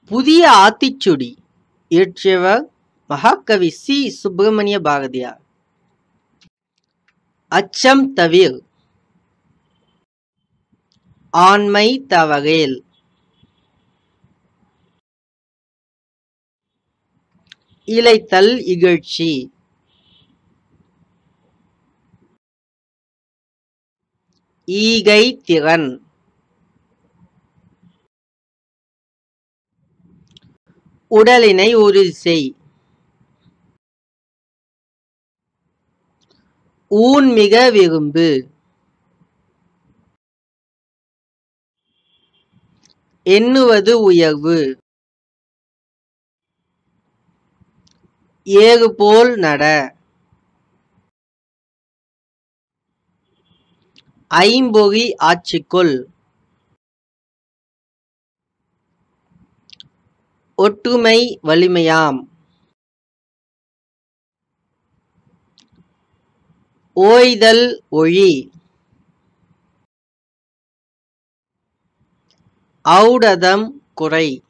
புதிய ஆத்திச்சுடி இயற்றியவர் மகாகவி சி சுப்பிரமணிய பாரதியார் அச்சம் தவிர் ஆண்மை தவறேல் இளைத்தல் இகழ்ச்சி ஈகை திறன் உடலினை உறுதி செய் ஊன்மிக விரும்பு எண்ணுவது உயர்வு ஏறு போல் நட ஐம்பொறி ஆட்சிக்குள் ஒற்றுமை வலிமையாம் ஓய்தல் ஒழி ஔடதம் குறை